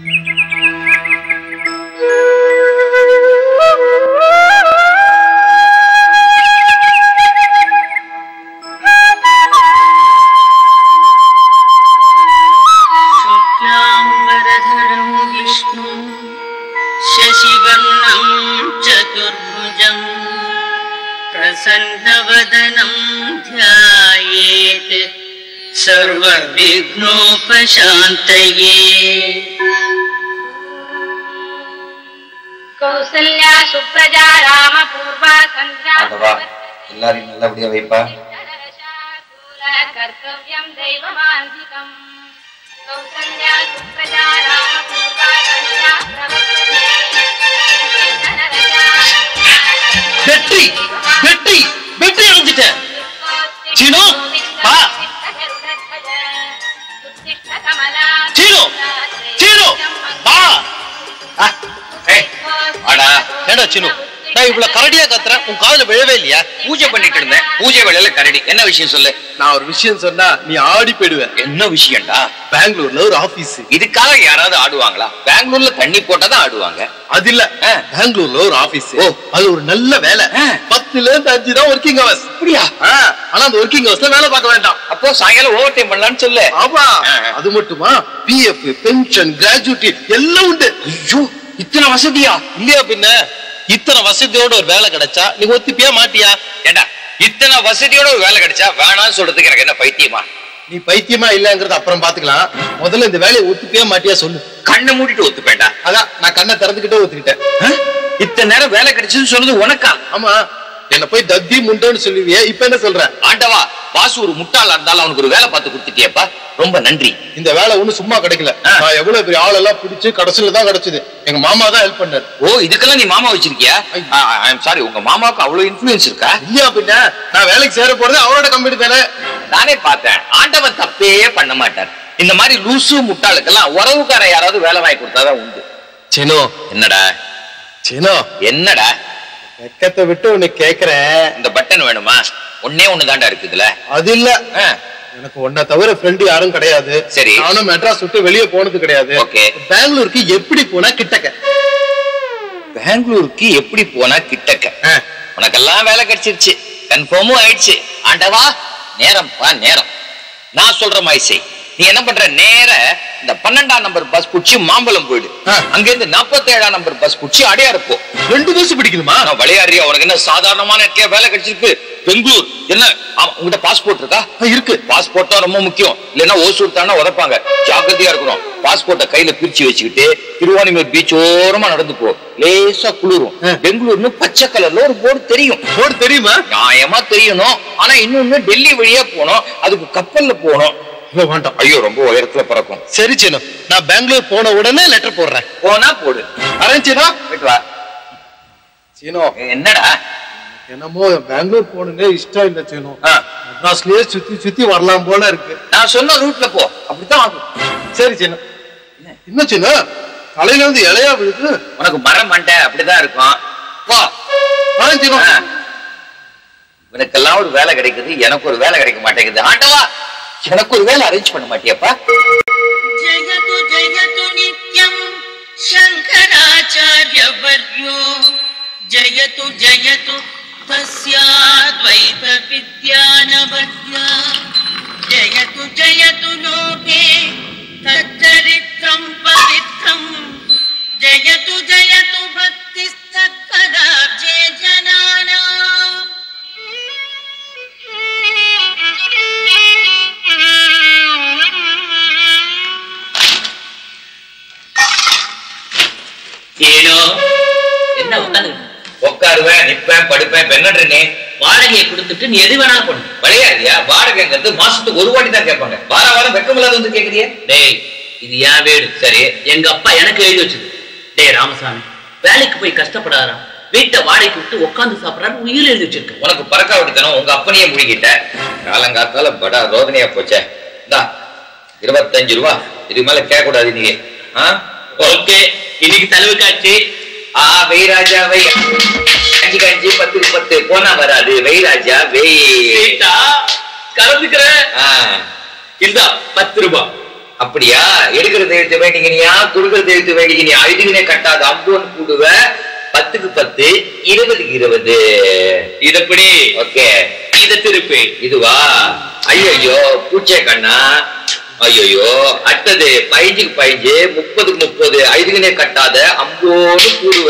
शुक्लाम्बरधरं विष्णु शशिवर्णं चतुर्भुजम् प्रसन्नवदनं ध्यायेत् सर्वविघ्नोपशान्तये கௌசல்யா சுப்ரஜா ராம பூர்வா சந்திரா ஆண்டவா எல்லாரையும் நல்லபடியா வைப்பா கர்த்தவியம் தெய்வமாந்திகம் கௌசல்யா சுப்ரஜா ராம பூர்வா சந்திரா வெற்றி வெற்றி வெற்றி அடைஞ்சிட்டேன் சீனு, வா. சீனு, சீனு, வா. ஆ, ஏய், வாடா. ஏண்டா சினு நான் இவ்வளவு கரடியா கத்துறேன் உன் காதுல விழவே இல்லையா பூஜை பண்ணிட்டு இருந்தேன் பூஜை வேலையில கரடி என்ன விஷயம் சொல்லு நான் ஒரு விஷயம் சொன்னா நீ ஆடி போயிடுவ என்ன விஷயம்டா பெங்களூர்ல ஒரு ஆபீஸ் இதுக்காக யாராவது ஆடுவாங்களா பெங்களூர்ல தண்ணி போட்டாதான் ஆடுவாங்க அது இல்ல ஆ. பெங்களூர்ல ஒரு ஆபீஸ் ஓ. அது ஒரு நல்ல வேலை ஆ. பத்துல இருந்து அஞ்சு தான் ஒர்க்கிங் ஹவர்ஸ் அப்படியா ஆனா அந்த ஒர்க்கிங் ஹவர்ஸ்ல வேலை பார்க்க வேண்டாம் அப்போ சாயங்காலம் ஓவர் டைம் பண்ணலாம்னு சொல்லு ஆமா ஆ. அது மட்டுமா பிஎஃப் பென்ஷன் கிராஜுவிட்டி எல்லாம் உண்டு ஐயோ இத்தனை வசதியா இல்லையா பின்ன இத்தனை வசதியோட ஒரு வேலை கிடைச்சா நீ ஒத்துப்பியா மாட்டியா ஏண்டா இத்தனை வசதியோட ஒரு வேலை கிடைச்சா வேணாம்னு சொல்றதுக்கு எனக்கு என்ன பைத்தியமா நீ பைத்தியமா இல்லங்கறத அப்புறம் பாத்துக்கலாம் முதல்ல இந்த வேலையை ஒத்துப்பியா மாட்டியா சொல்லு கண்ணை மூடிட்டு ஒத்துப்பேன்டா அதான் நான் கண்ணை திறந்துகிட்டே ஒத்துக்கிட்டேன் ஆ? இத்தனை நேரம் வேலை கிடைச்சதுன்னு சொன்னது உனக்கா ஆமா என்ன போய் தத்தி முண்டோன்னு சொல்லுவியே இப்ப என்ன சொல்ற ஆண்டவா வாசு ஒரு முட்டாளா இருந்தாலும் அவனுக்கு ஒரு வேலை பார்த்து கொடுத்துட்டியப்பா ரொம்ப நன்றி இந்த வேலை ஒண்ணு சும்மா கிடைக்கல ஆ. நான் எவ்வளவு பெரிய ஆளெல்லாம் பிடிச்சு கடைசியில தான் கிடைச்சது எங்க மாமா தான் ஹெல்ப் பண்ணாரு ஓ இதுக்கெல்லாம் நீ மாமா வச்சிருக்கியா சாரி உங்க மாமாவுக்கு அவ்வளவு இன்ஃபுளுன்ஸ் இருக்கா இல்லையா பின்ன நான் வேலைக்கு சேர போறது அவரோட கம்பெனி தானே நானே பார்த்தேன் ஆண்டவன் தப்பே பண்ண மாட்டார் இந்த மாதிரி லூசு முட்டாளுக்கெல்லாம் உறவுக்கார யாராவது வேலை வாங்கி கொடுத்தாதான் உண்டு சினோ என்னடா சினோ என்னடா வெக்கத்தை விட்டு உன்னை கேக்குறேன் இந்த பட்டன் வேணுமா ஒன்னே ஒண்ணு தாண்டா இருக்குதுல அது இல்ல எனக்கு உன்னை தவிர ஃப்ரெண்டு யாரும் கிடையாது சரி. நானும் மெட்ராஸ் விட்டு வெளியே போனது கிடையாது Okay. பெங்களூருக்கு எப்படி போனா கிட்டக்க பெங்களூருக்கு எப்படி போனா கிட்டக்க ஆ. உனக்கெல்லாம் வேலை கிடைச்சிருச்சு கன்ஃபார்மும் ஆயிடுச்சு ஆண்டவா நேரம்ப்பா நேரம் நான் சொல்ற மாதிரி செய் நீ என்ன பண்ற நேர இந்த பன்னெண்டாம் நம்பர் பஸ் புடிச்சு மாம்பழம் போயிடு ஆ. அங்க இருந்து நாற்பத்தேழாம் நம்பர் பஸ் புடிச்சு அடையாறு போ ரெண்டு பஸ் பிடிக்கணுமா நான் விளையாடுறியா உனக்கு என்ன சாதாரணமான இடத்துல வேலை கிடைச்சிருக்கு பெங்களூர் என்ன ஆமா உங்ககிட்ட பாஸ்போர்ட் இருக்கா ஆ, இருக்கு பாஸ்போர்ட் தான் ரொம்ப முக்கியம் இல்லைன்னா ஓசூர் தானே உதப்பாங்க ஜாக்கிரதையா இருக்கணும் பாஸ்போர்ட்டை கையில பிரிச்சு வச்சுக்கிட்டு திருவாணிமூர் பீச் ஓரமா நடந்து போ லேசா குளிரும் ஆ. பெங்களூர்னு பச்சை கலர்ல ஒரு போர்டு தெரியும் போர்டு தெரியுமா நியாயமா தெரியணும் ஆனா இன்னொன்னு டெல்லி வழியா போகணும் அதுக்கு கப்பல்ல போகணும் இல்ல, வேண்டாம் ஐயோ ரொம்ப உயரத்துல பறக்கும் சரி சினோ நான் பெங்களூர் போன உடனே லெட்டர் போடுறேன் போனா போடு வரேன் சீனோ போயிட்டு வா சீனோ என்னடா என்னமோ பெங்களூர் போகணுங்க இஷ்டம் இல்ல சீனோ ஆ, மெட்ராஸ்லயே சுத்தி சுத்தி வரலாம் போல இருக்கு நான் சொன்ன ரூட்ல போ அப்படித்தான் ஆகும் சரி சீனோ என்ன சீனோ தலையில இருந்து இலையா விழுது உனக்கு மரம் மண்டை அப்படிதான் இருக்கும் போ வரேன் சீனோ ஆ. இவனுக்கெல்லாம் ஒரு வேலை கிடைக்குது எனக்கு ஒரு வேலை கிடைக்க மாட்டேங்குது ஆண்டவா எனக்கு ஒரு வேலை அரேஞ்ச் பண்ண மாட்டியாப்பா जगतु जगतु नित्यं शङ्कराचार्यवर्यो जयतु जयतु तस्याद्वैतविद्यानवद्या जयतु जयतु लोके तच्चरित्रं पवित्रम् जयतु जयतु भक्तिस्तत्कदाब्जे जनानाम् ஏனோ என்ன உட்காந்து உட்காருவேன் நிப்பேன் படுப்பேன் இப்ப என்ன நீ வாடகையை கொடுத்துட்டு நீ எது வேணாலும் பண்ணு விளையாடுறியா வாடகைங்கிறது மாசத்துக்கு ஒரு வாட்டி தான் கேட்பாங்க வார வாரம் வெக்கமில்லாத வந்து கேக்குறியே டேய் இது என் வீடு சரி எங்க அப்பா எனக்கு எழுதி வச்சது டேய் ராமசாமி வேலைக்கு போய் கஷ்டப்படாதா வீட்டை வாடகைக்கு விட்டு உட்காந்து சாப்பிடறாரு உயிர் எழுதி வச்சிருக்க உனக்கு பறக்க விட்டுத்தனம் உங்க அப்பனையே முழுகிட்ட காலங்காத்தால படா ரோதனையா போச்சே இந்தா இருபத்தஞ்சு ரூபா இதுக்கு மேல கேட்க கூடாது நீ ஆ? ஓகே இன்னைக்கு செலவு காட்சி ஆ வெய் ராஜா வெய் அஞ்சு கஞ்சி பத்து பத்து போனா வராது வெய் ராஜா வெய் கலந்துக்கிற ஆ, இந்தா பத்து ரூபாய் அப்படியா எடுக்கிறது எழுத்து வேண்டிங்கனியா கொடுக்கறது எழுத்து வேண்டிங்கனியா இதுக்குனே கட்டாது அம்போன் கூடுவ பத்துக்கு பத்து இருபதுக்கு இருபது இது எப்படி ஓகே இத திருப்பி இதுவா ஐயோ பூச்சே கண்ணா ஐயோ அடுத்தது பதினஞ்சுக்கு பதினஞ்சு முப்பதுக்கு முப்பது ஐதுக்குனே கட்டாத அம்போன்னு கூடுவ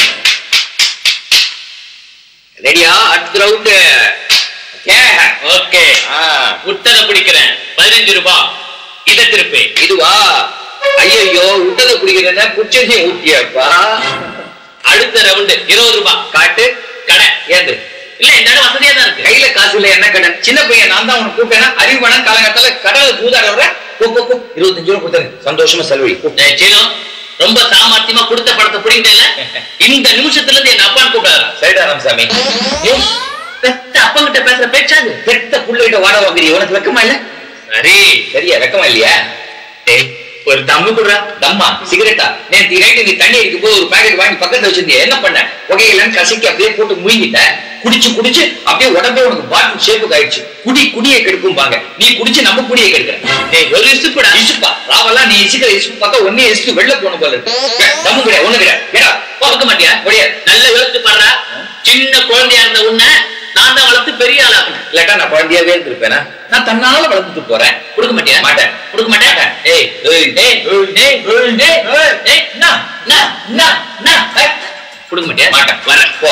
ரெடியா அடுத்த ரவுண்டு ஓகே ஓகே ஆ முட்டதை பிடிக்கிறேன் பதினஞ்சு ரூபாய் இத திருப்பி இதுவா ஐயோ விட்டதை குடிக்கிறேன்னா குச்சதையும் ஊட்டியாப்பா அடுத்த ரவுண்டு இருபது ரூபாய் காட்டு கடை ஏந்து இல்ல இந்த இடம் வசதியா தான் இருக்கு கையில காசு இல்ல என்ன கடன் சின்ன பையன் நான் தான் உனக்கு கூப்பிட்டேன்னா அறிவு பணம் காலங்கத்தால கடலை பூதாட வர கூ கூ, கூ இருபத்தஞ்சு ரூபா கொடுத்தாரு சந்தோஷமா செலவழி கூ. டேய், சீனு ரொம்ப சாமர்த்தியமா கொடுத்த படத்தை பிடிக்கல இந்த நிமிஷத்துல இருந்து என் அப்பான்னு கூப்பிடாரு சரிடா ராமசாமி ஏய், பெத்த அப்பங்கிட்ட பேசுற பேச்சாது பெத்த புள்ளைகிட்ட வாட வாங்குறீ உனக்கு வெக்கமா இல்ல சரி சரியா வெக்கமா இல்லையா டேய், ஒரு தம்மு குடுறா தம்மா சிகரெட்டா நேற்று நைட்டு நீ தண்ணி அடிக்கும் போது ஒரு பாக்கெட் வாங்கி பக்கத்துல வச்சிருந்திய என்ன பண்ண புகையிலன்னு கசக்கி அப்படியே போட்டு முழுங்கிட்ட குடிச்சு குடிச்சு அப்படியே உடம்பே உனக்கு பாட்டில் ஷேப்புக்கு ஆயிடுச்சு குடி குடியை கெடுக்கும்பாங்க நீ குடிச்சு நம்ம குடியை கெடுக்கிற டேய் ஒரு இசுப்புடா இசுப்பா ராவெல்லாம் நீ இசுக்கிற இசுப்பு பார்த்தா ஒன்னே இசுக்கு வெளில போன போல இருக்கு ஏ, தம்மு கிடையாது ஒண்ணு கிடையாது ஏடா பார்க்க மாட்டியா முடியாது நல்ல யோசிச்சு பாடுறா சின்ன குழந்தையா இருந்த உன்னை நான் தான் வளர்த்து பெரிய ஆளாக்குனேன் இல்லாட்டா நான் குழந்தையாவே இருந்திருப்பேனா நான் தன்னால வளர்ந்துட்டு போறேன் கொடுக்க மாட்டியா மாட்டேன். கொடுக்க மாட்டேன் ஏய் ஏய் டேய் ஏய், டேய் ஏய், டேய் ஏய். டேய் என்ன என்ன என்ன என்ன ஏய், கொடுக்க மாட்டியா மாட்டேன் வரேன் போ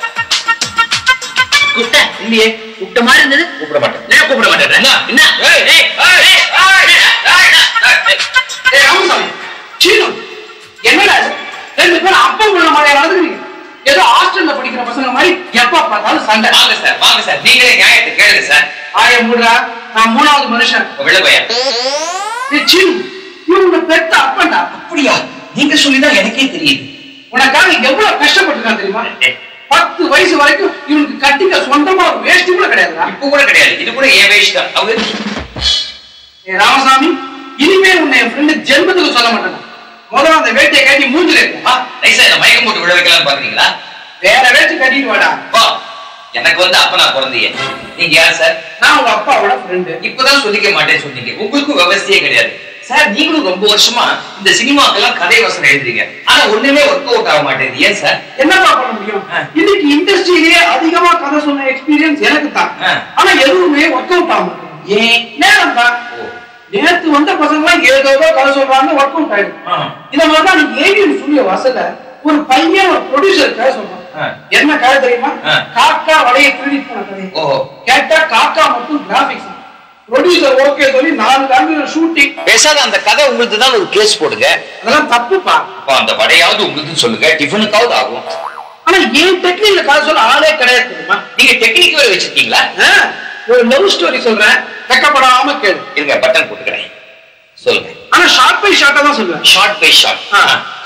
கூப்பிட்ட இல்லையே கூப்பிட்ட மாதிரி இருந்தது கூப்பிட மாட்டேன் என்ன கூப்பிட மாட்டேன் என்ன? என்ன ஏய், ஏய், ஏய், ஏய், ஏய், ஏய், ஏய், ஏய் ராமசாமி சீனு என்னடா இது? ரெண்டு பேரும் அப்பா உள்ள மாதிரி நடந்துக்கிறீங்க ஏதோ ஹாஸ்டல்ல படிக்கிற பசங்க மாதிரி எப்ப பார்த்தாலும் சண்டை வாங்க சார் வாங்க சார் நீங்களே நியாயத்தை கேளுங்க சார் ஆய மூடுறா நான் மூணாவது மனுஷன் வெள்ள பையன் ஏய் சீனு இவங்க பெத்த அப்பன்டா அப்படியா நீங்க சொல்லிதான் எனக்கே தெரியுது உனக்காக எவ்வளவு கஷ்டப்பட்டிருக்கான் தெரியுமா பத்து வயசு வரைக்கும் இவனுக்கு கட்டிக்க சொந்தமா ஒரு வேஷ்டி கூட கிடையாதுடா இப்ப கூட கிடையாது இது கூட என் வயசு தான் அவங்க ஏய் ராமசாமி இனிமே உன்னை என் ஃப்ரெண்டு ஜென்மத்துக்கு சொல்ல மாட்டேன் முதல்ல அந்த வேட்டியை கட்டி மூஞ்சில இருக்கும் நைசா என்ன மயக்கம் போட்டு விட வைக்கலாம்னு பாக்குறீங்களா வேற வேட்டி கட்டிட்டு வாடா வா எனக்கு வந்து அப்ப நான் குழந்தைய நீங்க யார் சார் நான் உங்க அப்பாவோட ஃப்ரெண்டு இப்பதான் சொல்லிக்க மாட்டேன்னு சொன்னீங்க உங்களுக்கும் விவசாயே கிடையாது சார் நீங்களும் ரொம்ப வருஷமா இந்த சினிமாக்கெல்லாம் கதை வசனம் எழுதுறீங்க ஆனா ஒண்ணுமே ஒர்க் அவுட் ஆக மாட்டேங்குது ஏன் சார் என்னப்பா பண்ண முடியும் ஆ. இன்னைக்கு இண்டஸ்ட்ரியிலேயே அதிகமா கதை சொன்ன எக்ஸ்பீரியன்ஸ் எனக்கு தான் ஆ. ஆனா எதுவுமே ஒர்க் அவுட் ஆக மாட்டேங்குது ஏன் நேரம் தான் ஓ. நேத்து வந்த பசங்க எல்லாம் ஏதோ ஏதோ கதை சொல்றாங்க ஒர்க் அவுட் ஆயிடும் ஆ. இத மாதிரிதான் நீ ஏவிஎம் ஸ்டுடியோ வாசல்ல ஒரு பையன் ஒரு ப்ரொடியூசர் கதை சொல்றான் ஆ. என்ன கதை தெரியுமா ஆ. காக்கா வலைய திருடி போன கதை ஓஹோ கேட்டா காக்கா மட்டும் கிராபிக்ஸ் ப்ரொடியூசர் ஓகே சொல்லி நாலு காமில ஷூட்டிங் பேசாத அந்த கதை உங்களுக்கு தான் ஒரு கேஸ் போடுங்க அதெல்லாம் தப்புப்பா அப்ப அந்த வடையாவது உங்களுக்கு சொல்லுங்க டிஃபனுக்காவது ஆகும் ஆனா ஏன் டெக்னிக்ல கதை சொல்ல ஆளே கிடையாது தெரியுமா நீங்க டெக்னிக் வேற வச்சிருக்கீங்களா ஆ, ஒரு லவ் ஸ்டோரி சொல்றேன் வெக்கப்படாம கேளு இருங்க பட்டன் போட்டுக்கிறேன் சொல்லுங்க ஆனா ஷார்ட் பை ஷார்ட்டா தான் சொல்லுவேன் ஷார்ட் பை ஷார்ட் ஆ.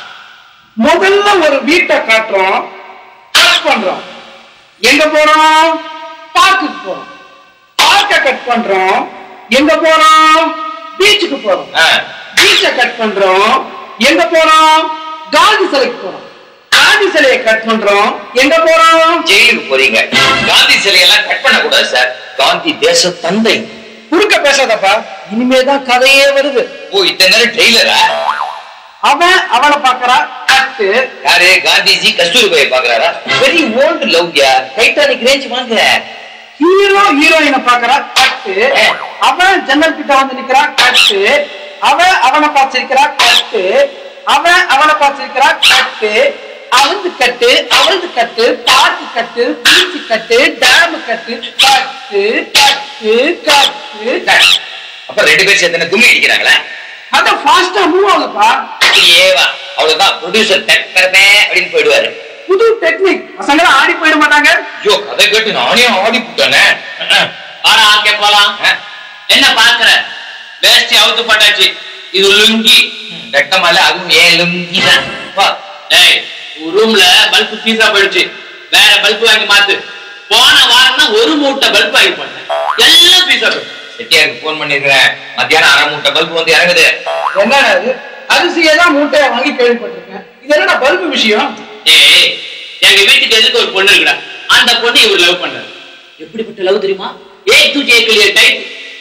முதல்ல ஒரு வீட்டை காட்டுறோம் கட் பண்றோம் எங்க போறோம் பார்க்குக்கு போறோம் பார்க்க கட் பண்றோம் எங்க போறோம் பீச்சுக்கு போறோம் பீச்சை கட் பண்றோம் எங்க போறோம் காந்தி சிலைக்கு போறோம் காந்தி சிலையை கட் பண்றோம் எங்க போறோம் ஜெயிலுக்கு போறீங்க காந்தி சிலையெல்லாம் கட் பண்ண கூடாது சார் காந்தி தேச தந்தை குறுக்க பேசாதப்பா இனிமேதான் கதையே வருது ஓ இத்தனை நேரம் ட்ரெய்லரா அவன் அவனை பாக்குறா கட்டு யாரு காந்திஜி கஸ்தூரிபாயை பாக்குறாரா வெரி ஓல்டு லவ்யா டைட்டானிக் ரேஞ்ச் வாங்க ஹீரோ ஹீரோயினை பாக்குறா கட்டு அவன் ஜன்னல் கிட்ட வந்து நிக்கிறா கட்டு அவன் அவனை பார்த்திருக்கிறா கட்டு அவன் அவனை பார்த்திருக்கிறா கட்டு அவந்து கட்டு அவளது கட்டு பார்க்கு கட்டு பீச்சு கட்டு டேம் கட்டு கட்டு கட்டு கட்டு கட்டு. அப்ப ரெண்டு பேரும் சேர்த்து கும்மி அடிக்கிறாங்களா அதான் ஃபாஸ்டா மூவ் ஆகுதுப்பா ஏவா அவ்வளவுதான் ப்ரொடியூசர் டெக்கரமே அப்படின்னு போயிடுவாரு புது டெக்னிக் பசங்க ஆடி போயிட மாட்டாங்க ஐயோ கதை கேட்டு நானே ஆடி போட்டானே வாடா ஆர்கே போலாம் என்ன பாக்குற வேஷ்டி அவுத்து போட்டாச்சு இது லுங்கி வெட்டமால அதுவும் ஏன் லுங்கி தான் வா டேய் ரூம்ல பல்ப் பீஸா போயிடுச்சு வேற பல்ப் வாங்கி மாத்து போன வாரம் தான் ஒரு மூட்டை பல்ப் வாங்கி போட்டேன் எல்லாம் பீஸா போயிடுச்சு செட்டியாருக்கு போன் பண்ணிருக்கிறேன் மத்தியானம் அரை மூட்டை பல்பு வந்து இறங்குது என்ன அது அரிசியை தான் மூட்டையை வாங்கி கேள்விப்பட்டிருக்கேன் இது என்னடா பல்பு விஷயம் ஏய் எங்க வீட்டுக்கு எதுக்கு ஒரு பொண்ணு இருக்குடா அந்த பொண்ணு இவர் லவ் பண்ணாரு எப்படிப்பட்ட லவ் தெரியுமா A to J clear type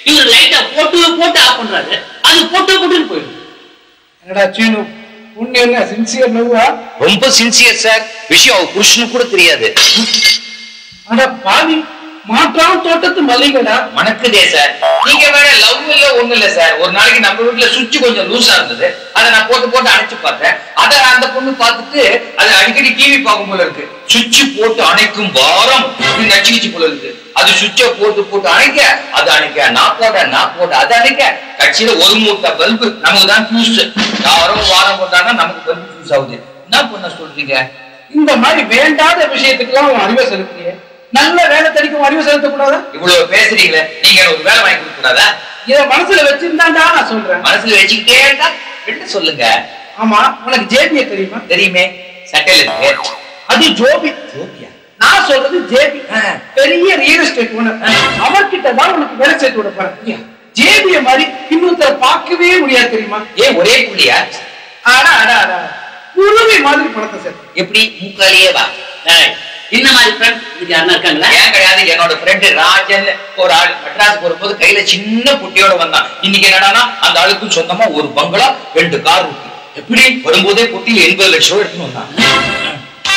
இவர் லைட்டா போட்டு போட்டு ஆஃப் பண்றாரு அது போட்டு போட்டுன்னு போயிடும் என்னடா சீனு உன்னை என்ன சின்சியர் நோவா ரொம்ப சின்சியர் சார் விஷயம் அவ புருஷனுக்கு கூட தெரியாது அட பாவி மாற்றான் தோட்டத்து மல்லிகடா மணக்குதே சார் நீங்க வேற லவ் இல்ல ஒண்ணு இல்ல சார் ஒரு நாளைக்கு நம்ம வீட்டுல சுவிட்ச் கொஞ்சம் லூசா இருந்தது அதை நான் போட்டு போட்டு அணைச்சு பார்த்தேன் அத அந்த பொண்ணு பார்த்துட்டு அது அடிக்கடி டிவி பார்க்கும் போல இருக்கு சுவிட்ச் போட்டு அணைக்கும் வாரம் இப்படி நச்சுக்கிச்சு போல இருக்கு அது சுவிட்ச போட்டு போட்டு அணைக்க அது அணைக்க நான் போட நான் போட அது அணைக்க கட்சியில ஒரு மூட்டை பல்பு நமக்கு தான் ஃபியூஸ் யாரும் வாரம் போட்டாங்கன்னா நமக்கு பல்பு ஃபியூஸ் ஆகுது என்ன பண்ண சொல்றீங்க இந்த மாதிரி வேண்டாத விஷயத்துக்கெல்லாம் உன் அறிவை செலுத்திய நல்ல வேலை தடிக்கும் அறிவை செலுத்தக்கூடாதா இவ்வளவு பேசுறீங்களே நீங்க எனக்கு ஒரு வேலை வாங்கி கொடுக்க கூடாதா இதை மனசுல வச்சிருந்தாண்டா நான் சொல்றேன் மனசுல வச்சுக்கிட்டே இருந்தா ரெண்டு சொல்லுங்க ஆமா உனக்கு ஜேபிய தெரியுமா தெரியுமே சட்டையில இருக்கு அது ஜோபி ஜோபியா நான் சொல்றது ஜேபி ஆ. பெரிய ரியல் எஸ்டேட் ஓனர் அவர்கிட்ட தான் உனக்கு வேலை சேர்த்து விட போறேன் ஜேபிய மாதிரி இன்னொருத்தர பார்க்கவே முடியாது தெரியுமா ஏன் ஒரே புள்ளியா அடா அடா அடா குருவி மாதிரி பணத்தை சேர்த்து எப்படி மூக்காலியே வா ஏய், இந்த மாதிரி ஃப்ரெண்ட் இதுக்கு யாருன்னா இருக்காங்களா ஏன் கிடையாது என்னோட ஃப்ரெண்டு ராஜன் ஒரு ஆள் மெட்ராஸ் வரும்போது கையில சின்ன புட்டியோட வந்தான் இன்னைக்கு என்னடான்னா அந்த ஆளுக்கும் சொந்தமா ஒரு பங்களா ரெண்டு கார் இருக்கு எப்படி வரும்போதே பொட்டியில எண்பது லட்சம் ரூபாய் எடுத்துன்னு வந்தான்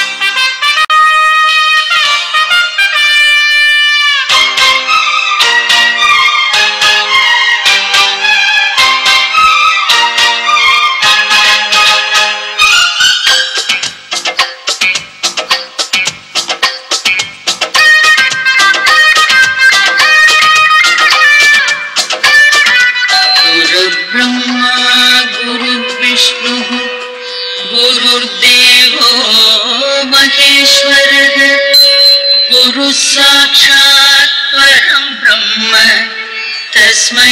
गुरुर्ब्रह्मा गुरुर्विष्णुः गुरुर्देवो महेश्वरः गुरुः साक्षात् परं ब्रह्म तस्मै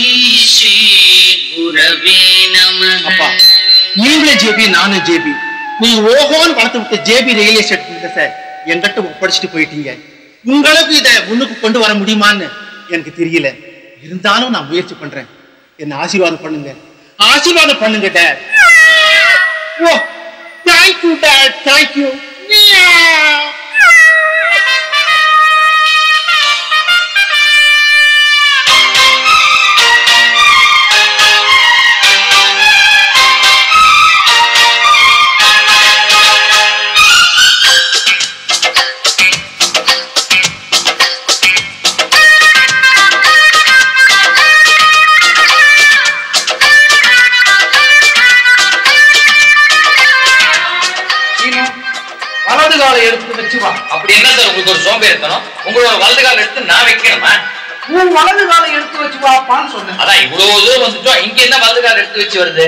श्रीगुरवे அப்பா नमः நீங்களே ஜேபி நானும் ஜேபி நீங்க ஓஹோன்னு வளர்த்து விட்ட ஜேபி ரியல் எஸ்டேட் பிசினஸ என்கிட்ட ஒப்படைச்சிட்டு போயிட்டீங்க உங்களுக்கு இதை முன்னுக்கு கொண்டு வர முடியுமான்னு எனக்கு தெரியல இருந்தாலும் நான் முயற்சி பண்றேன் என்ன ஆசீர்வாதம் பண்ணுங்க ஆசீர்வாதம் பண்ணுங்க dad oh thank you dad thank you Seenu வலது காலை எடுத்து வச்சு வா அப்படி என்ன சார் உங்களுக்கு ஒரு சோம்பேறித்தனம் உங்களோட வலது கால் எடுத்து நான் வைக்கணுமா உன் வலது காலை எடுத்து வச்சு வாப்பான்னு சொன்னேன் அதான் இவ்வளவு தூரம் வந்துட்டோம் இங்க என்ன வலது கால் எடுத்து வச்சு வருது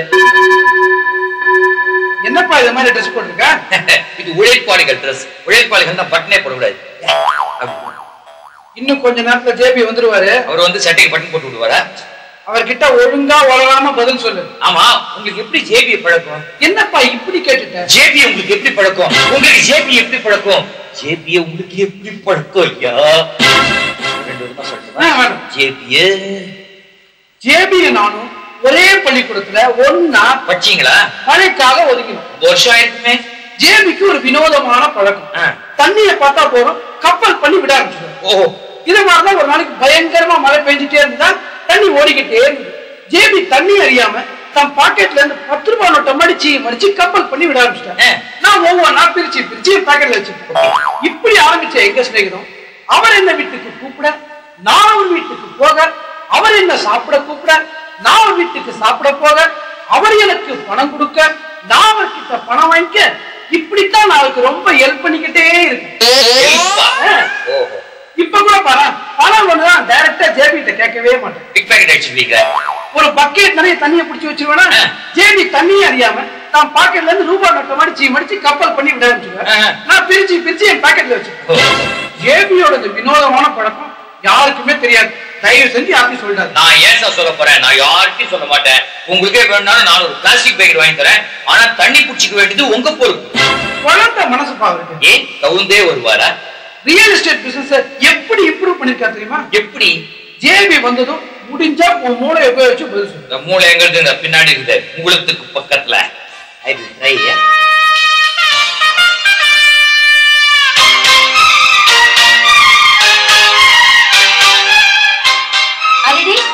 என்னப்பா இது மாதிரி ட்ரெஸ் போட்டிருக்க இது உழைப்பாளிகள் ட்ரெஸ் உழைப்பாளிகள் தான் பட்டனே போடக்கூடாது இன்னும் கொஞ்ச நேரத்துல ஜேபி வந்துருவாரு அவர் வந்து சட்டைக்கு பட்டன் போட்டு விடுவாரா அவர்கிட்ட ஒழுங்கா உளராம பதில் சொல்லு ஆமா உங்களுக்கு எப்படி ஜேபி பழக்கம் என்னப்பா இப்படி கேட்டுட்ட ஜேபி உங்களுக்கு எப்படி பழக்கம் உங்களுக்கு ஜேபி எப்படி பழக்கம் ஜேபி உங்களுக்கு எப்படி பழக்கம் ஐயா ரெண்டு விதமா ஆ, சொல்லட்டுமா வேணும். ஜேபிய ஜேபிய நானும் ஒரே பள்ளிக்கூடத்துல ஒன்னா வச்சீங்களா மழைக்காக ஒதுக்கினோம் ரொம்ப வருஷம் ஆயிருக்குமே ஜேபிக்கு ஒரு வினோதமான பழக்கம் ஆ. தண்ணிய பார்த்தா போறோம் கப்பல் பண்ணி விட ஆரம்பிச்சிடும் ஓஹோ இது மாதிரிதான் ஒரு நாளைக்கு பயங்கரமா மழை பெஞ்சிட்டே இருந்தா தண்ணி ஓடிக்கிட்டே இருந்தது ஜேபி தண்ணி அறியாம தன் பாக்கெட்ல இருந்து பத்து ரூபாய் நோட்டை மடிச்சு மடிச்சு கப்பல் பண்ணி விட ஆரம்பிச்சிட்டேன் ஆ. நான் ஒவ்வொன்றா பிரிச்சு பிரிச்சு பாக்கெட்ல வச்சிருக்கேன் இப்படி ஆரம்பிச்ச எங்க சிநேகிதம் அவர் என்ன வீட்டுக்கு கூப்பிட நான் அவர் வீட்டுக்கு போக அவர் என்ன சாப்பிட கூப்பிட நான் அவர் வீட்டுக்கு சாப்பிட போக அவர் எனக்கு பணம் கொடுக்க நான் அவர்கிட்ட பணம் வாங்கிக்க இப்படித்தான் நான் அவருக்கு ரொம்ப ஹெல்ப் பண்ணிக்கிட்டே இருக்கேன் ஹெல்ப்பா? ஆ. ஓஹோ இப்ப கூட பாரு பணம் ஒண்ணுதான் டைரக்டா ஜேபிட்ட கேட்கவே மாட்டேன் பிக் பேக்கெட் அடிச்சிருக்கீங்க ஒரு பக்கெட் நிறைய தண்ணியை பிடிச்சி வச்சிருவேனா ஆ. ஜேபி தண்ணியே அறியாம தான் பாக்கெட்ல இருந்து ரூபாய் நோட்டை மடிச்சு மடிச்சு கப்பல் பண்ணி விட ஆரம்பிச்சுடுவேன் ஆ. நான் பிரிச்சு பிரிச்சு என் பாக்கெட்ல வச்சிருக்கேன் ஜேபியோட இந்த வினோதமான பழக்கம் யாருக்குமே தெரியாது தயவு செஞ்சு யாருக்கும் சொல்லிடாது நான் ஏன் சார் சொல்ல போறேன் நான் யார்கிட்டயும் சொல்ல மாட்டேன் உங்களுக்கே வேணும்னாலும் நான் ஒரு பிளாஸ்டிக் பேக்கெட் வாங்கி தரேன் ஆனா தண்ணி பிடிச்சிக்க வேண்டியது உங்க பொறுப்பு குழந்தை மனசு பாருங்க ஏன் தகுந்தே வருவாரா ரியல் எஸ்டேட் பிசினஸ் எப்படி இம்ப்ரூவ் பண்ணிருக்கா தெரியுமா எப்படி ஜேபி வந்ததும் முடிஞ்சா உன் மூளை உபயோகிச்சு பதில் சொல்லு இந்த மூளை எங்கிறது இந்த பின்னாடி இருக்குது உங்களுக்கு பக்கத்துல I will try, yeah. Aditi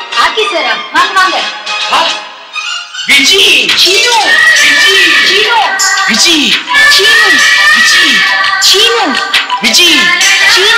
Viji Seenu Viji Seenu Viji Seenu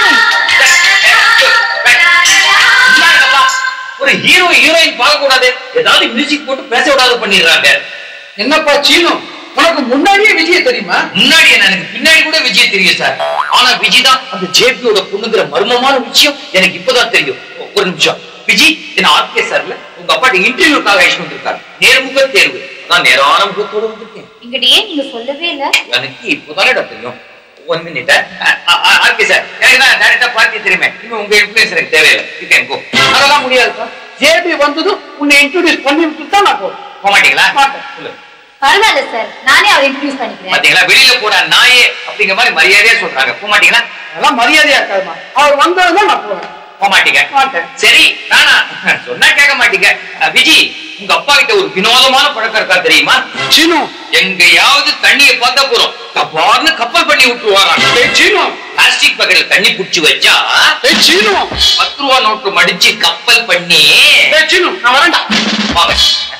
இந்தாங்கப்பா. ஒரு ஹீரோ ஹீரோயின் பார்க்க கூடாது ஏதாவது மியூசிக் போட்டு பேச விடாத பண்ணிடுறாங்க என்னப்பா சீனு உனக்கு முன்னாடியே விஜய தெரியுமா முன்னாடி என்ன, எனக்கு பின்னாடி கூட விஜய் தெரியும் சார் ஆனா விஜய் தான் அந்த ஜேபியோட பொண்ணுங்கிற மர்மமான விஷயம் எனக்கு இப்பதான் தெரியும் ஒரு நிமிஷம் விஜய் என்ன ஆர்கே சார்ல உங்க அப்பாட்ட இன்டர்வியூக்காக அழைச்சு வந்திருக்காரு நேர்முக தேர்வு நான் நேரான முகத்தோட வந்திருக்கேன் எங்கிட்ட ஏன் நீங்க சொல்லவே இல்ல எனக்கு இப்போதானே தெரியும் ஒன் மினிட் ஆர்கே சார் எனக்கு தான் டேரக்டா பார்ட்டி தெரியுமே இன்னும் உங்க இன்ஃபுளுன்ஸ் எனக்கு தேவையில்லை யூ கேன் கோ அதெல்லாம் முடியாதுப்பா ஜேபி வந்ததும் உன்னை இன்ட்ரோடியூஸ் பண்ணி விட்டு தான் நான் போறேன் போக மாட்டீங்களா மாட்டேன். சொல்லு பரவாயில்ல சார் நானே அவரை இன்ட்ரடியூஸ் பண்ணிக்கிறேன் பாத்தீங்களா வெளியில போற நாயே அப்படிங்கிற மாதிரி மரியாதையா சொல்றாங்க போக மாட்டீங்களா அதெல்லாம் மரியாதையா இருக்காதுமா அவர் வந்ததுதான் நான் போறேன் போக மாட்டீங்க மாட்டேன். சரி நானா சொன்னா கேட்க மாட்டீங்க அஹ், விஜி உங்க அப்பா கிட்ட ஒரு வினோதமான பழக்கம் இருக்கா தெரியுமா சீனு எங்கேயாவது தண்ணியை பார்த்தா போறோம் கப்பார்னு கப்பல் பண்ணி விட்டுருவாராம் ஏய் சீனு பிளாஸ்டிக் பக்கெட்ல தண்ணி புடிச்சு வச்சா ஏய் சீனு பத்து ரூபா நோட்டு மடிச்சு கப்பல் பண்ணி ஏய் சீனு நான் வரேன்டா வாங்க.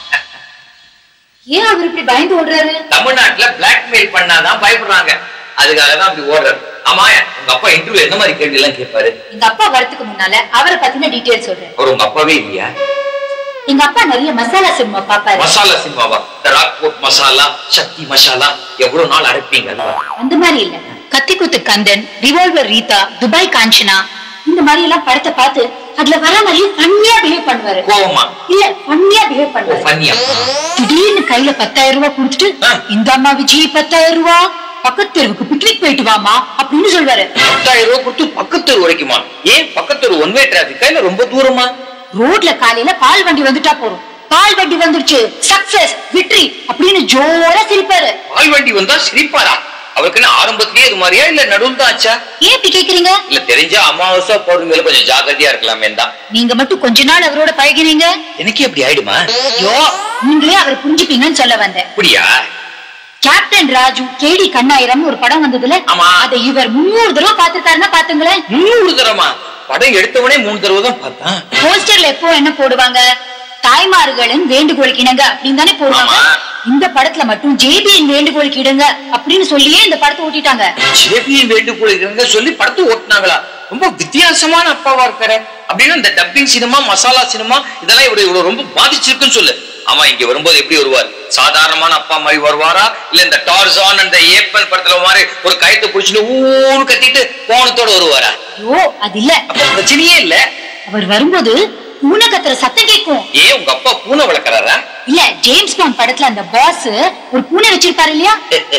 ஏன் அவர் இப்படி பயந்து ஓடுறாரு தமிழ்நாட்டுல பிளாக்மெயில் பண்ணாதான் பயப்படுறாங்க அதுக்காக தான் அப்படி ஓடுறாரு ஆமா உங்க அப்பா இன்டர்வியூ என்ன மாதிரி கேள்வி எல்லாம் கேட்பாரு எங்க அப்பா வரதுக்கு முன்னால அவரை பத்தின டீடைல் சொல்றேன் அவர் உங்க அப்பாவே இல்லையா எங்க அப்பா நிறைய மசாலா சினிமா பாப்பாரு மசாலா சினிமாவா இந்த ராக்போர்ட் மசாலா சக்தி மசாலா எவ்வளவு நாள் அரைப்பீங்க அதுவா அந்த மாதிரி இல்ல கத்திக்குத்து கந்தன் ரிவால்வர் ரீதா துபாய் காஞ்சனா இந்த மாதிரி எல்லாம் படத்தை பார்த்து அதுல வர மாதிரி ஃபன்னியா பிஹேவ் பண்ணுவாரு கோவமா இல்ல ஃபன்னியா பிஹேவ் ஓ பண்ணுவாரு ஃபன்னியா திடீர்னு கையில பத்தாயிரம் ரூபாய் கொடுத்துட்டு ஆ. இந்த அம்மா விஜய் பத்தாயிரம் ரூபாய் பக்கத்து தெருவுக்கு பிக்னிக் போயிட்டு வாமா அப்படின்னு சொல்வாரு பத்தாயிரம் ரூபாய் கொடுத்து பக்கத்தூர் வரைக்குமா ஏன் பக்கத்தூர் ஒன் வே டிராபிக்கா இல்ல ரொம்ப தூரமா ரோட்ல காலையில பால் வண்டி வந்துட்டா போதும் பால் வண்டி வந்துருச்சு சக்சஸ் விக்டரி அப்படின்னு ஜோரா சிரிப்பாரு பால் வண்டி வந்தா சிரிப்பாரா அவருக்கு என்ன ஆரம்பத்திலேயே இது மாதிரியா இல்ல நடுவில் தான் ஆச்சா ஏன் இப்படி கேக்குறீங்க இல்ல தெரிஞ்சா அமாவாசை பௌர்ணமியில கொஞ்சம் ஜாக்கிரதையா இருக்கலாமே தான் நீங்க மட்டும் கொஞ்ச நாள் அவரோட பழகினீங்க எனக்கே அப்படி ஆயிடுமா ஐயோ நீங்களே அவரை புரிஞ்சுப்பீங்கன்னு சொல்ல வந்தேன் அப்படியா கேப்டன் ராஜு கேடி கண்ணாயிரம் ஒரு படம் வந்ததுல ஆமா. அதை இவர் முன்னூறு தடவை பாத்துருக்காருன்னா பாத்துங்களேன் மூணு தரமா படம் எடுத்தவனே மூணு தடவை தான் பார்த்தான் போஸ்டர்ல எப்போ என்ன போடுவாங்க தாய்மார்களின் வேண்டுகோளுக்கு இணங்க அப்படின்னு தானே போடுவாங்க ஆமா. இந்த படத்துல மட்டும் ஜேபியின் வேண்டுகோளுக்கு இடுங்க அப்படின்னு சொல்லியே இந்த படத்தை ஓட்டிட்டாங்க ஜேபியின் வேண்டுகோள் இருங்க சொல்லி படத்தை ஓட்டுனாங்களா ரொம்ப வித்தியாசமான அப்பாவா இருக்காரு அப்படின்னு இந்த டப்பிங் சினிமா மசாலா சினிமா இதெல்லாம் இவரு இவ்வளவு ரொம்ப பாதிச்சிருக்குன்னு சொல்லு ஆமா இங்க வரும்போது எப்படி வருவார் சாதாரணமான அப்பா மாதிரி வருவாரா இல்ல இந்த டார்சான் அந்த ஏப்பன் படத்துல மாதிரி ஒரு கயத்தை புடிச்சுட்டு ஊன்னு கத்திட்டு கோணத்தோட வருவாரா ஐயோ அது இல்ல அப்ப பிரச்சனையே இல்ல அவர் வரும்போது பூனை கத்துற சத்தம் கேட்கும் ஏன் உங்க அப்பா பூனை வளர்க்கறாரா இல்ல ஜேம்ஸ் பாண்ட் படத்துல அந்த பாஸ் ஒரு பூனை வச்சிருப்பாரு இல்லையா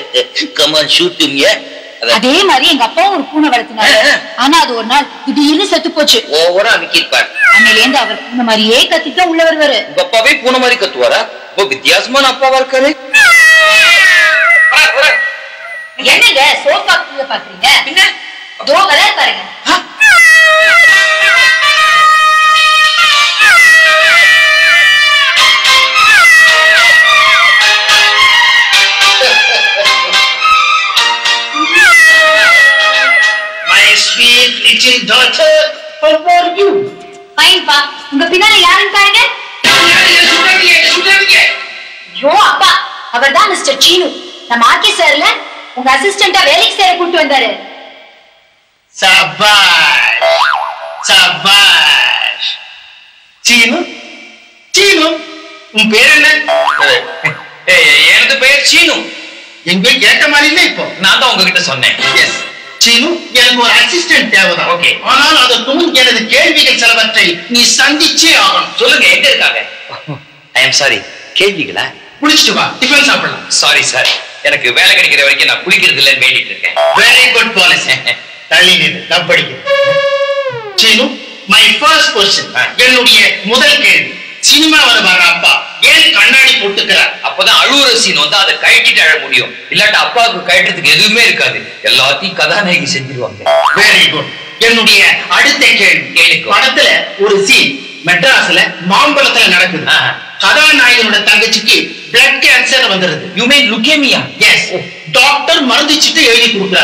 கமான் ஷூட்டிங்க அதே மாதிரி எங்க அப்பாவும் ஒரு பூனை வளர்த்தினாரு ஆ. ஆனா அது ஒரு நாள் திடீர்னு செத்து போச்சு ஓவரா அமைக்கிருப்பார் அன்னையில இருந்து அவர் பூனை மாதிரியே கத்திட்டு தான் உள்ள வருவாரு உங்க அப்பாவே பூனை மாதிரி கத்துவாரா ரொம்ப வித்தியாசமான அப்பாவா இருக்காரு வரார், வரார். என்னங்க சோஃபா கீழே பாக்குறீங்க பின்ன தோ வர பாருங்க My sweet little daughter, how are you? Fine பா உங்க பின்னால யாருன்னு பாருங்க ஐயோ அப்பா அவர்தான் மிஸ்டர் சீனு நம்ம ஆர்கே சார்ல உங்க அசிஸ்டண்டா வேலைக்கு சேர கூட்டு வந்தாரு சபாஷ் சபாஷ் சீனு சீனு உன் பேர் என்ன ஏய், எனது பெயர் சீனு எங்க கேட்ட மாதிரி இல்ல இப்போ நான் தான் உங்ககிட்ட சொன்னேன் எஸ் சீனு எனக்கு ஒரு அசிஸ்டன்ட் தேவைதான் Okay. ஆனால் அதற்கு முன் எனது கேள்விகள் சிலவற்றை நீ சந்திச்சே ஆகணும் சொல்லுங்க எங்க இருக்காங்க ஐ எம் சாரி கேள்விகளா குளிச்சுட்டு வா டிஃபன் சாப்பிடலாம் சாரி சார் எனக்கு வேலை கிடைக்கிற வரைக்கும் நான் குளிக்கிறது இல்லைன்னு வேண்டிட்டு இருக்கேன் வெரி குட் பாலிசி தள்ளி நின்று நான் படிக்கிறேன் சீனு மை ஃபர்ஸ்ட் கொஸ்டின் என்னுடைய முதல் கேள்வி சினிமாவில் வர அப்பா ஏன் கண்ணாடி போட்டுக்கிறார் அப்பதான் அழுவுற சீன் வந்து அதை கழட்டிட்டு அழ முடியும் இல்லாட்டா அப்பாவுக்கு கழட்டுறதுக்கு எதுவுமே இருக்காது எல்லாத்தையும் கதாநாயகி செஞ்சிருவாங்க வெரி குட் என்னுடைய அடுத்த கேள்வி கேளுக்கோ. படத்துல ஒரு சீன் மெட்ராஸ்ல மாம்பழத்துல நடக்குது ஆஹா. கதாநாயகனோட தங்கச்சிக்கு பிளட் கேன்சர் வந்துருது you mean leukemia yes doctor மருந்து சீட்டு எழுதி கொடுக்குறாரு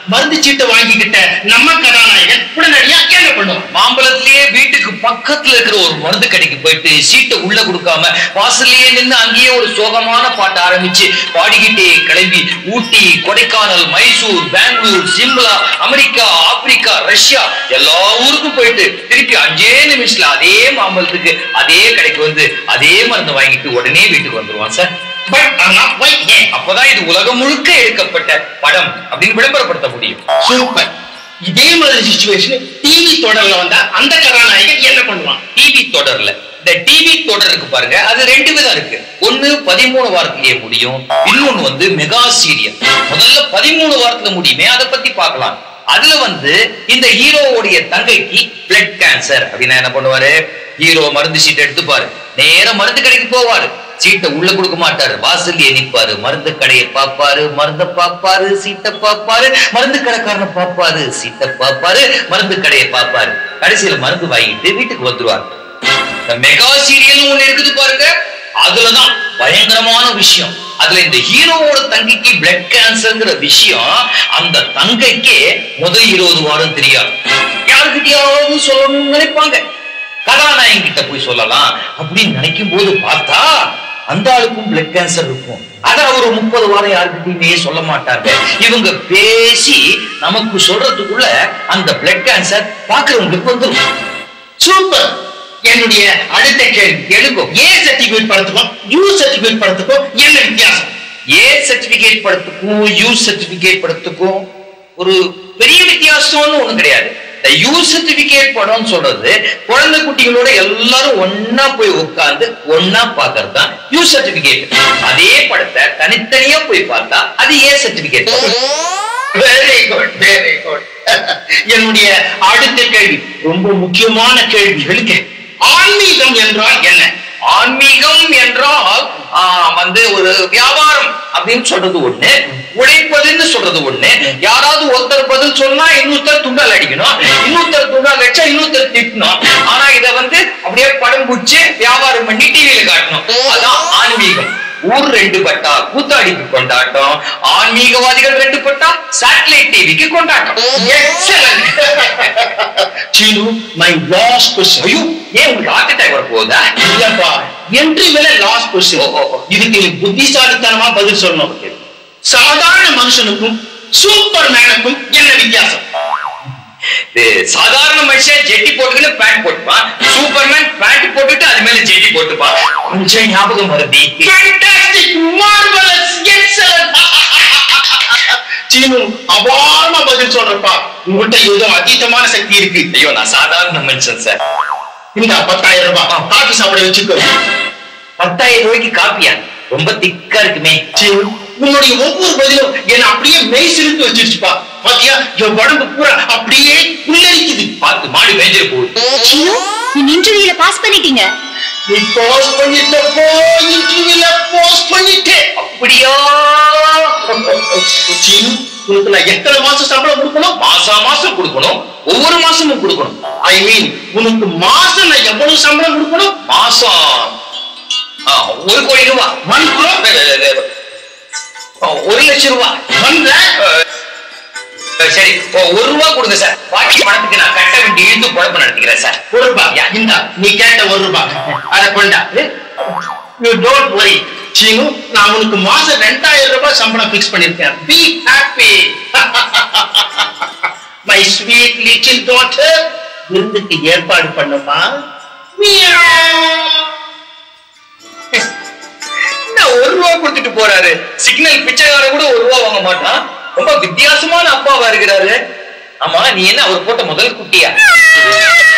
மருந்து சீட்டை வாங்கிக்கிட்ட நம்ம கதாநாயகன் உடனடியா என்ன பண்ணுவான் மாம்பழத்திலேயே வீட்டுக்கு பக்கத்துல இருக்கிற ஒரு மருந்து கடைக்கு போயிட்டு சீட்டை உள்ள கொடுக்காம வாசல்லயே நின்னு அங்கேயே ஒரு சோகமான பாட்டு ஆரம்பிச்சு பாடிக்கிட்டே கிளம்பி Ooty Kodaikanal Mysore Bangalore Shimla America Africa Russia எல்லா ஊருக்கும் போயிட்டு திருப்பி அஞ்சே நிமிஷத்துல அதே மாம்பழத்துக்கு அதே கடைக்கு வந்து அதே மருந்து வாங்கிட்டு உடனே வீட்டுக்கு வந்துருவான் சார் பட் ஆனா why? ஏன் அப்பதான் இது உலகம் முழுக்க எடுக்கப்பட்ட படம் அப்படின்னு விளம்பரப்படுத்த முடியும் சூப்பர் இதே மாதிரி சுச்சுவேஷன் டிவி தொடர்ல வந்தா அந்த கதாநாயகன் என்ன பண்ணுவான் டிவி தொடர்ல இந்த டிவி தொடர் இருக்கு பாருங்க அது ரெண்டு விதம் இருக்கு ஒண்ணு பதிமூணு வாரத்திலேயே முடியும் இன்னொன்னு வந்து மெகா சீரியல் முதல்ல பதிமூணு வாரத்துல முடியுமே அதை பத்தி பார்க்கலாம் அதுல வந்து இந்த ஹீரோவுடைய தங்கைக்கு பிளட் கேன்சர் அப்படின்னா என்ன பண்ணுவாரு ஹீரோ மருந்து சீட் எடுத்துப்பாரு நேரா மருந்து கடைக்கு போவாரு சீட்டை உள்ள கொடுக்க மாட்டாரு வாசல்லையே நிப்பாரு மருந்து கடையை பாப்பாரு மருந்த பாப்பாரு சீட்டை பாப்பாரு மருந்து கடைக்காரனை பாப்பாரு சீட்டை பாப்பாரு மருந்து கடையை பாப்பாரு கடைசியில மருந்து வாங்கிட்டு வீட்டுக்கு வந்துருவாரு இந்த மெகா சீரியல் ஒண்ணு இருக்குது பாருங்க அதுலதான் பயங்கரமான விஷயம் அதுல இந்த ஹீரோவோட தங்கைக்கு பிளட் கேன்சர்ங்கிற விஷயம் அந்த தங்கைக்கே முதல் இருபது வாரம் தெரியாது யாருக்கிட்டயாவது சொல்லணும்னு நினைப்பாங்க கதாநாயகன் கிட்ட போய் சொல்லலாம் அப்படின்னு நினைக்கும் போது பார்த்தா அந்த ஆளுக்கும் பிளட் கேன்சர் இருக்கும் அத அவர் முப்பது வாரம் யாருக்கிட்டையுமே சொல்ல மாட்டாங்க இவங்க பேசி நமக்கு சொல்றதுக்குள்ள அந்த பிளட் கேன்சர் பாக்குறவங்களுக்கு வந்துடும் சூப்பர் என்னுடைய அடுத்த கேள்வி எழுக்கும் ஏ சர்டிபிகேட் படத்துக்கும் யூ சர்டிபிகேட் படத்துக்கும் என்ன வித்தியாசம் ஏ சர்டிபிகேட் படத்துக்கும் யூ சர்டிபிகேட் படத்துக்கும் ஒரு பெரிய வித்தியாசம்னு ஒண்ணும் கிடையாது இந்த யூ சர்டிபிகேட் படம்னு சொல்றது குழந்தை குட்டிகளோட எல்லாரும் ஒண்ணா போய் உட்கார்ந்து ஒண்ணா பாக்குறது தான் யூ சர்டிபிகேட் அதே படத்தை தனித்தனியா போய் பார்த்தா அது A certificate very good very good என்னுடைய அடுத்த கேள்வி ரொம்ப முக்கியமான கேள்விகளுக்கு ஆன்மீகம் என்றால் என்ன ஆன்மீகம் என்றால் ஆஹ், வந்து ஒரு வியாபாரம் அப்படின்னு சொல்றது ஒண்ணு உழைப்பதுன்னு சொல்றது ஒண்ணு யாராவது ஒருத்தர் பதில் சொன்னா இன்னொருத்தர் துண்டால் அடிக்கணும் இன்னொருத்தர் துண்டால் அடிச்சா இன்னொருத்தர் திட்டணும் ஆனா இத வந்து அப்படியே படம் பிடிச்சு வியாபாரம் பண்ணி டிவியில காட்டணும் அதான் ஆன்மீகம் ஊர் ரெண்டு பட்டா கூத்தாடிக்கு கொண்டாட்டம் ஆன்மீகவாதிகள் ரெண்டு பட்டா சேட்டலைட் டிவிக்கு கொண்டாட்டம் excellent Seenu my last question ஐயோ ஏன் உங்களுக்கு ஹார்ட் அட்டாக் வர போகுதா இல்லப்பா என்று மேல லாஸ்ட் கொஸ்டின் ஓ, ஓ, ஓ. இதுக்கு நீ புத்திசாலித்தனமா பதில் சொல்லணும் சாதாரண மனுஷனுக்கும் சூப்பர் மேனுக்கும் என்ன வித்தியாசம் இது சாதாரண மனுஷன் ஜெட்டி போட்டுக்கிட்டு பேண்ட் போட்டுப்பான் சூப்பர்மேன் பேண்ட் போட்டுட்டு அது மேல ஜெட்டி போட்டுப்பான் கொஞ்சம் ஞாபகம் வருது ஃபேண்டாஸ்டிக் மார்வலஸ் எக்ஸலன்ட் சீனு அபாரமா பதில் சொல்றப்பா உங்ககிட்ட ஏதோ அதீதமான சக்தி இருக்கு ஐயோ நான் சாதாரண மனுஷன் சார் இந்த பத்தாயிரம் ரூபாய் காஃபி சாப்பிட வச்சுக்கோ பத்தாயிரம் ரூபாய்க்கு காப்பியா ரொம்ப திக்கா இருக்குமே சீனு உன்னுடைய ஒவ்வொரு பதிலும் என்ன அப்படியே மெய் சிரித்து வச்சிருச்சுப்பா பாத்தியா என் உடம்பு பூரா அப்படியே புல்லரிக்குது பார்த்து மாடு மேஞ்சிரு போகுது சீனு நீ இன்டர்வியூல பாஸ் பண்ணிட்டீங்க நீ பாஸ் பண்ணிட்டப்போ இன்டர்வியூல பாஸ் பண்ணிட்டே அப்படியா சீனு உனக்கு நான் எத்தனை மாசம் சம்பளம் கொடுக்கணும் மாசா மாசம் கொடுக்கணும் ஒவ்வொரு மாசமும் கொடுக்கணும் ஐ மீன் உனக்கு மாசம் நான் எவ்வளவு சம்பளம் கொடுக்கணும் மாசம் ஆ, ஒரு கோடி ரூபா ஒன் crore ஆ, ஒரு லட்சம் ரூபா ஒன் லேக் அஹ் சரி ஓ, ஒரு ரூபா கொடுங்க சார் பாக்கி பணத்துக்கு நான் கட்ட வேண்டிய இழுத்து குழப்பம் நடத்திக்கிறேன் சார் ஒரு ரூபாய் இந்தா நீ கேட்ட ஒரு ரூபாய் அத கொண்டா யூ டோன்ட் வரி சீனு நான் உனக்கு மாசம் ரெண்டாயிரம் ரூபாய் சம்பளம் பிக்ஸ் பண்ணிருக்கேன் be happy my sweet little daughter விருந்துக்கு ஏற்பாடு பண்ணுமா என்ன ஒரு ரூபா கொடுத்துட்டு போறாரு சிக்னல் பிச்சைக்கார கூட ஒரு ரூபா வாங்க மாட்டான் ரொம்ப வித்தியாசமான அப்பாவா இருக்கிறாரு ஆமா நீ என்ன அவர் போட்ட முதல் குட்டியா